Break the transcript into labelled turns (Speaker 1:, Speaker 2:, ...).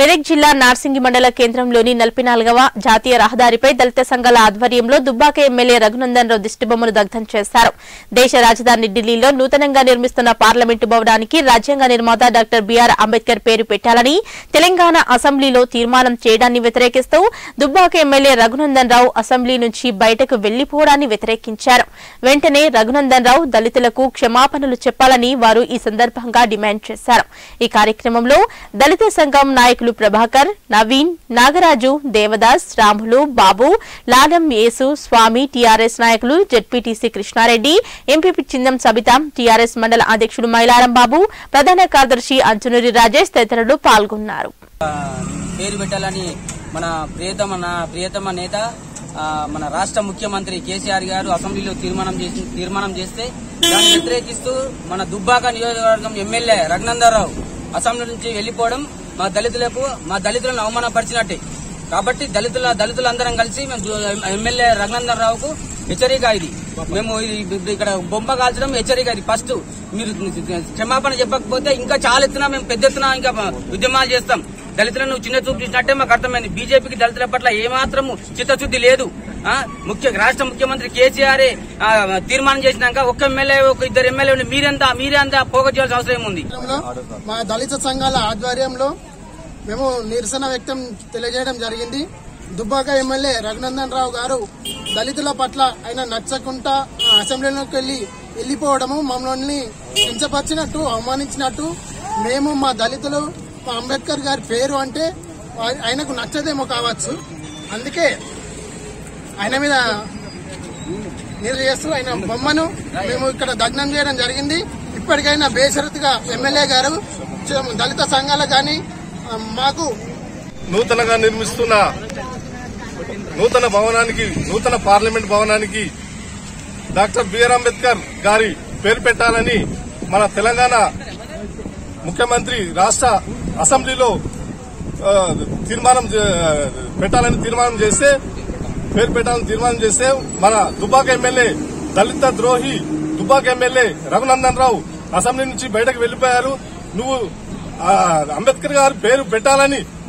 Speaker 1: మెదక్ జిల్లా నార్సింగి మండల కేంద్రంలోని నలభై నాలుగవ జాతీయ రహదారిపై దళిత సంఘాల ఆధ్వర్యంలో దుబ్బాక ఎమ్మెల్యే రఘునందన్ రావు దిష్టిబొమ్మను దగ్ధం చేశారు దేశ రాజధాని ఢిల్లీలో నూతనంగా నిర్మిస్తున్న పార్లమెంటు భవనానికి రాజ్యాంగ నిర్మాత డాక్టర్ బీఆర్ అంబేద్కర్ పేరు పెట్టాలని తెలంగాణ అసెంబ్లీలో తీర్మానం చేయడాన్ని వ్యతిరేకిస్తూ దుబ్బాక ఎమ్మెల్యే రఘునందన్ రావు అసెంబ్లీ నుంచి బయటకు వెళ్లిపోవడాన్ని వ్యతిరేకించారు వెంటనే రఘునందన్ రావు దళితులకు క్షమాపణలు చెప్పాలని వారు ఈ సందర్భంగా డిమాండ్ చేశారు ఈ కార్యక్రమంలో దళిత సంఘం నాయకులు ప్రభాకర్ నవీన్ నాగరాజు దేవదాస్ రాములు బాబు లాలం యేసు స్వామి టీఆర్ఎస్ నాయకులు ZPTC Krishna Reddy MPP Chindam Sabitha TRS మండల అధ్యక్షుడు మైలారం బాబు ప్రధాన కార్యదర్శి అంచునూరి రాజేష్ తదితరులు పాల్గొన్నారు
Speaker 2: పేరు పెట్టాలని మన ప్రియతమ నా ప్రియతమ నేత ఆ, మన రాష్ట్ర ముఖ్యమంత్రి కేసీఆర్ గారు అసెంబ్లీలో తీర్మానం చేసి తీర్మానం చేస్తే దాన్ని వ్యతిరేకిస్తూ మన దుబ్బాక నియోజకవర్గం ఎమ్మెల్యే రఘునందరావు అసెంబ్లీ నుంచి వెళ్లిపోవడం మా దళితులకు మా దళితులను అవమానపరిచినట్టే కాబట్టి దళితుల దళితులందరం కలిసి మేము దు- ఎమ్మెల్యే రఘునందన్ రావుకు హెచ్చరిక ఇది మేము ఇది- ఇది ఇక్కడ బొమ్మ కాల్చడం హెచ్చరిక ఇది ఫస్ట్ మీరు క్షమాపణ చెప్పకపోతే ఇంకా చాలా ఎత్తున మేము పెద్ద ఎత్తున ఇంకా ఉద్యమాలు చేస్తాం దళితులను చిన్న చూపు చూసినట్టే మాకు అర్థమైంది బీజేపీకి దళితుల పట్ల ఏమాత్రము చిత్తశుద్ధి లేదు ఆ, ముఖ్య రాష్ట్ర ముఖ్యమంత్రి కేసీఆర్ తీర్మానం చేసినాక ఒక్క ఎమ్మెల్యే ఒక ఇద్దరు ఎమ్మెల్యే ఉండి మీరెంత మీరే అంతా పోగ చేయాల్సిన అవసరం ఏముంది
Speaker 3: ఆధ్వర్యంలో మా దళిత సంఘాల ఆధ్వర్యంలో మేము నిరసన వ్యక్తం తెలియజేయడం జరిగింది దుబ్బాక ఎమ్మెల్యే రఘునందన్ రావు గారు దళితుల పట్ల ఆయన నచ్చకుండా ఆ, అసెంబ్లీలోకి వెళ్లి వెళ్లిపోవడము మమ్మల్ని కించపరిచినట్టు అవమానించినట్టు మేము మా దళితులు మా అంబేద్కర్ గారి పేరు అంటే ఆయ- ఆయనకు నచ్చదేమో కావచ్చు అందుకే ఆయన మీద నిధులు చేస్తూ ఆయన బొమ్మను మేము ఇక్కడ దగ్నం చేయడం జరిగింది ఇప్పటికైనా బేషరతుగా ఎమ్మెల్యే గారు చ- దళిత సంఘాలకు కానీ ఆ, మాకు
Speaker 4: నూతనంగా నిర్మిస్తున్న నూతన భవనానికి నూతన పార్లమెంట్ భవనానికి డాక్టర్ బిఆర్ అంబేద్కర్ గారి పేరు పెట్టాలని మన తెలంగాణ ముఖ్యమంత్రి రాష్ట్ర అసెంబ్లీలో ఆ, తీర్మానం చే- పెట్టాలని తీర్మానం చేస్తే పేరు పెట్టాలని తీర్మానం చేస్తే మన దుబాక ఎమ్మెల్యే దళిత ద్రోహి దుబాక ఎమ్మెల్యే రఘునందన్ రావు అసెంబ్లీ నుంచి బయటకు వెళ్లిపోయారు నువ్వు ఆ, అంబేద్కర్ గారి పేరు పెట్టాలని